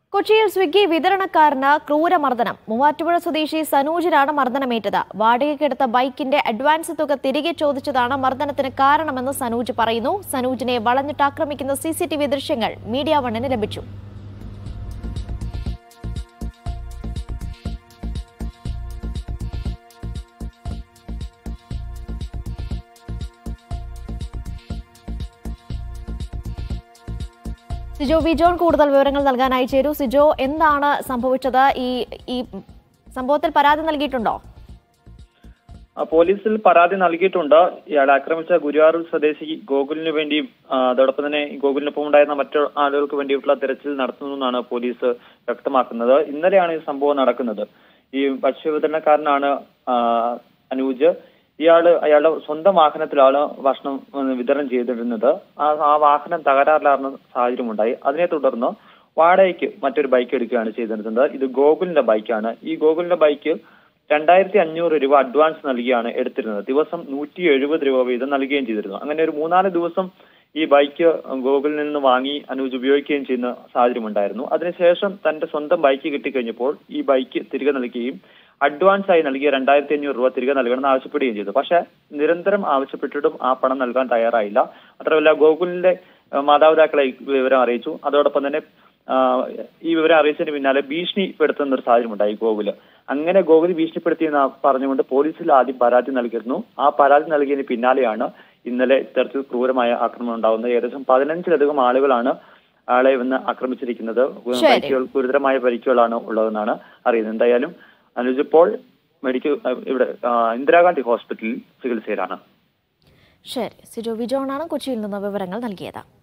കൊച്ചിയിൽ സ്വിഗ്ഗി വിതരണക്കാരന് ക്രൂരമർദ്ദനം മൂവാറ്റുപുഴ സ്വദേശി സനൂജിനാണ് മർദ്ദനമേറ്റത് വാടകയ്ക്കെടുത്ത ബൈക്കിന്റെ അഡ്വാൻസ് തുക തിരികെ ചോദിച്ചതാണ് മർദ്ദനത്തിന് കാരണമെന്ന് സനൂജ് പറയുന്നു സനൂജിനെ വളഞ്ഞിട്ട് ആക്രമിക്കുന്ന സി സി ടി വി ദൃശ്യങ്ങൾ മീഡിയ വണ്ണിന് ലഭിച്ചു സിജോ വി ജോൺ കൂടുതൽ വിവരങ്ങൾ നൽകാനായി ചേരൂ സിജോ എന്താണ് സംഭവിച്ചത് ഈ ഈ സംഭവത്തിൽ പരാതി നൽകിയിട്ടുണ്ടോ ആ, പോലീസിൽ പരാതി നൽകിയിട്ടുണ്ട് ഇയാളെ ആക്രമിച്ച ഗുരുവായൂർ സ്വദേശി ഗോകുലിന് വേണ്ടി ആ, അതോടൊപ്പം തന്നെ ഈ ഗോകുലിനൊപ്പം ഉണ്ടായിരുന്ന മറ്റു ആളുകൾക്ക് വേണ്ടിയിട്ടുള്ള തെരച്ചിൽ നടത്തുന്നതെന്നാണ് പോലീസ് വ്യക്തമാക്കുന്നത് ഇന്നലെയാണ് ഈ സംഭവം നടക്കുന്നത് ഈ ഭക്ഷ്യവിതരണക്കാരനാണ് ആ, അനൂജ് ഇയാള് അയാളുടെ സ്വന്തം വാഹനത്തിലാണ് ഭക്ഷണം ഉം, വിതരണം ചെയ്തിരുന്നത് ആ ആ വാഹനം തകരാറിലാർന്ന സാഹചര്യമുണ്ടായി അതിനെ തുടർന്ന് വാടകയ്ക്ക് മറ്റൊരു ബൈക്ക് എടുക്കുകയാണ് ചെയ്തിരുന്നത് ഇത് ഗോകുലിന്റെ ബൈക്കാണ് ഈ ഗോകുലിന്റെ ബൈക്ക് രണ്ടായിരത്തി അഞ്ഞൂറ് രൂപ അഡ്വാൻസ് നൽകിയാണ് എടുത്തിരുന്നത് ദിവസം നൂറ്റി എഴുപത് രൂപ വീതം നൽകുകയും ചെയ്തിരുന്നു അങ്ങനെ ഒരു മൂന്നാല് ദിവസം ഈ ബൈക്ക് ഗോകുലിൽ നിന്ന് വാങ്ങി അനൂജ് ഉപയോഗിക്കുകയും ചെയ്യുന്ന സാഹചര്യമുണ്ടായിരുന്നു അതിനുശേഷം തന്റെ സ്വന്തം ബൈക്ക് കിട്ടിക്കഴിഞ്ഞപ്പോൾ ഈ ബൈക്ക് തിരികെ നൽകുകയും അഡ്വാൻസ് ആയി നൽകിയ രണ്ടായിരത്തി അഞ്ഞൂറ് രൂപ തിരികെ നൽകണമെന്ന് ആവശ്യപ്പെടുകയും ചെയ്തു പക്ഷെ നിരന്തരം ആവശ്യപ്പെട്ടിട്ടും ആ പണം നൽകാൻ തയ്യാറായില്ല മാത്രമല്ല ഗോകുലിന്റെ ഏഹ്, മാതാപിതാക്കളെ ഈ വിവരം അറിയിച്ചു അതോടൊപ്പം തന്നെ ആ, ഈ വിവരം അറിയിച്ചതിന് പിന്നാലെ ഭീഷണിപ്പെടുത്തുന്ന ഒരു സാഹചര്യം ഉണ്ടായി ഗോകുല് അങ്ങനെ ഗോകുൽ ഭീഷണിപ്പെടുത്തിയെന്ന് പറഞ്ഞുകൊണ്ട് പോലീസിൽ ആദ്യം പരാതി നൽകിയിരുന്നു ആ പരാതി നൽകിയതിന് പിന്നാലെയാണ് ഇന്നലെ ഇത്തരത്തിൽ ക്രൂരമായ ആക്രമണം ഉണ്ടാകുന്നത് ഏകദേശം പതിനഞ്ചിലധികം ആളുകളാണ് ആളെ വന്ന് ആക്രമിച്ചിരിക്കുന്നത് ശരി. പരിക്കുകൾ ഗുരുതരമായ പരിക്കുകളാണ് ഉള്ളതെന്നാണ് അറിയുന്നത് എന്തായാലും അനുജ് ഇപ്പോൾ മെഡിക്കൽ ഇവിടെ ആ, ഇന്ദിരാഗാന്ധി ഹോസ്പിറ്റലിൽ ചികിത്സയിലാണ് ശരി സിജോ വി ജോണാണ് കൊച്ചിയിൽ നിന്ന് വിവരങ്ങൾ നൽകിയത്